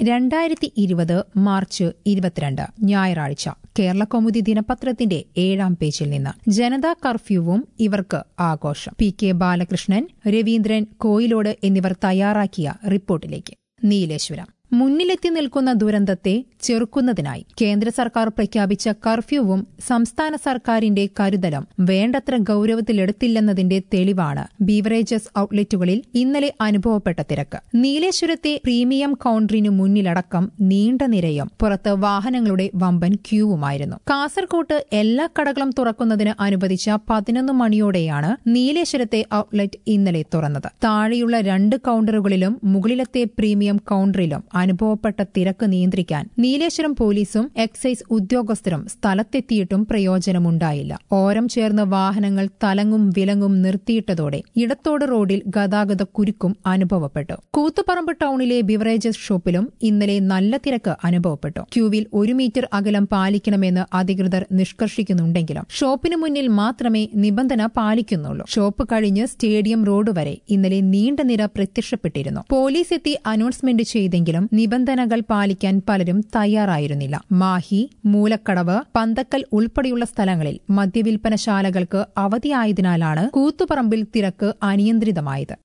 രണ്ടായിരത്തി ഇരുപത് മാർച്ച് ഇരുപത്തിരണ്ട് ഞായറാഴ്ച കേരളകൗമുദി ദിനപത്രത്തിന്റെ ഏഴാം പേജിൽ നിന്ന് ജനതാ കർഫ്യൂവും ഇവർക്ക് ആഘോഷം പി കെ ബാലകൃഷ്ണൻ രവീന്ദ്രൻ കോയിലോട് എന്നിവർ തയ്യാറാക്കിയ റിപ്പോർട്ടിലേക്ക് നീലേശ്വരം മുന്നിലെത്തി നിൽക്കുന്ന ദുരന്തത്തെ ചെറുക്കുന്നതിനായി കേന്ദ്ര സർക്കാർ പ്രഖ്യാപിച്ച കർഫ്യൂവും സംസ്ഥാന സർക്കാരിന്റെ കരുതലും വേണ്ടത്ര ഗൌരവത്തിലെടുത്തില്ലെന്നതിന്റെ തെളിവാണ് ബീവറേജസ് ഔട്ട്ലെറ്റുകളിൽ ഇന്നലെ അനുഭവപ്പെട്ട തിരക്ക് നീലേശ്വരത്തെ പ്രീമിയം കൌണ്ടറിനു മുന്നിലടക്കം നീണ്ട നിരയും പുറത്ത് വാഹനങ്ങളുടെ വമ്പൻ ക്യൂവുമായിരുന്നു കാസർകോട്ട് എല്ലാ കടകളും തുറക്കുന്നതിന് അനുവദിച്ച പതിനൊന്ന് മണിയോടെയാണ് നീലേശ്വരത്തെ ഔട്ട്ലെറ്റ് ഇന്നലെ തുറന്നത് താഴെയുള്ള രണ്ട് കൌണ്ടറുകളിലും മുകളിലത്തെ പ്രീമിയം കൌണ്ടറിലും അനുഭവപ്പെട്ട തിരക്ക് നിയന്ത്രിക്കാൻ നീലേശ്വരം പോലീസും എക്സൈസ് ഉദ്യോഗസ്ഥരും സ്ഥലത്തെത്തിയിട്ടും പ്രയോജനമുണ്ടായില്ല ഓരം ചേർന്ന് വാഹനങ്ങൾ തലങ്ങും വിലങ്ങും നിർത്തിയിട്ടതോടെ ഇടത്തോട് റോഡിൽ ഗതാഗത കുരുക്കും അനുഭവപ്പെട്ടു കൂത്തുപറമ്പ് ടൌണിലെ ബിവറേജസ് ഷോപ്പിലും ഇന്നലെ നല്ല തിരക്ക് അനുഭവപ്പെട്ടു ക്യൂവിൽ ഒരു മീറ്റർ അകലം പാലിക്കണമെന്ന് അധികൃതർ നിഷ്കർഷിക്കുന്നുണ്ടെങ്കിലും ഷോപ്പിന് മുന്നിൽ മാത്രമേ നിബന്ധന പാലിക്കുന്നുള്ളൂ ഷോപ്പ് കഴിഞ്ഞ് സ്റ്റേഡിയം റോഡ് വരെ ഇന്നലെ നീണ്ട നിര പ്രത്യക്ഷപ്പെട്ടിരുന്നു പോലീസ് എത്തി അനൗൺസ്മെന്റ് ചെയ്തെങ്കിലും നിബന്ധനകൾ പാലിക്കാൻ പലരും തയ്യാറായിരുന്നില്ല മാഹി മൂലക്കടവ് പന്തക്കൽ ഉൾപ്പെടെയുള്ള സ്ഥലങ്ങളിൽ മദ്യവിൽപ്പനശാലകൾക്ക് അവധിയായതിനാലാണ് കൂത്തുപറമ്പിൽ തിരക്ക് അനിയന്ത്രിതമായത്